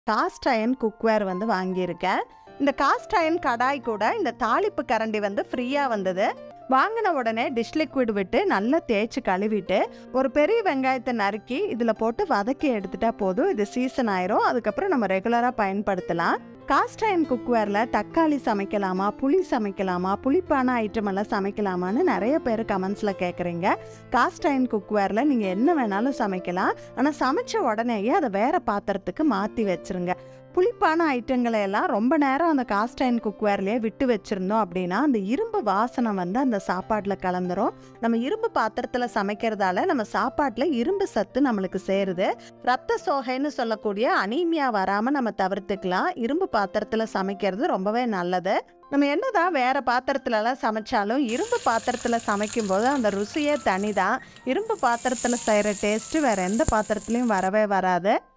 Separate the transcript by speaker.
Speaker 1: cost iron cookware வந்து வாங்கியிருக்கேன் இந்த காஸ்ட் அயன் கடாய் கூட இந்த தாளிப்பு கரண்டி வந்து ஃப்ரீயாக வந்தது வாங்கின உடனே டிஷ் லிக்விட் விட்டு நல்லா தேய்ச்சி கழுவிட்டு ஒரு பெரிய வெங்காயத்தை நறுக்கி இதில் போட்டு வதக்கி எடுத்துட்டா போதும் இது சீசன் ஆயிரும் அதுக்கப்புறம் நம்ம ரெகுலராக பயன்படுத்தலாம் காஸ்ட் அயன் குக்வேரில் தக்காளி சமைக்கலாமா புளி சமைக்கலாமா புளிப்பான ஐட்டம் எல்லாம் சமைக்கலாமான்னு நிறைய பேர் கமெண்ட்ஸில் கேட்குறீங்க காஸ்ட் அயன் குக்வேரில் நீங்கள் என்ன வேணாலும் சமைக்கலாம் ஆனால் சமைச்ச உடனேயே அதை வேற பாத்திரத்துக்கு மாற்றி வச்சிருங்க புளிப்பான ஐட்டங்களை எல்லாம் ரொம்ப நேரம் அந்த காஸ்ட் அயன் குக்வேர்லேயே விட்டு வச்சிருந்தோம் அப்படின்னா அந்த இரும்பு வாசனை வந்து அந்த சாப்பாட்டில் கலந்துரும் நம்ம இரும்பு பாத்திரத்தில் சமைக்கிறதால நம்ம சாப்பாட்டில் இரும்பு சத்து நம்மளுக்கு சேருது ரத்த சோகைன்னு சொல்லக்கூடிய அனீமியா வராமல் நம்ம தவிர்த்துக்கலாம் இரும்பு பாத்திரத்தில் சமைக்கிறது ரொம்பவே நல்லது நம்ம என்னதான் வேற பாத்திரத்துலலாம் சமைச்சாலும் இரும்பு பாத்திரத்தில் சமைக்கும்போது அந்த ருசியே தனி தான் இரும்பு பாத்திரத்தில் செய்கிற டேஸ்ட்டு வேற எந்த பாத்திரத்துலையும் வரவே வராது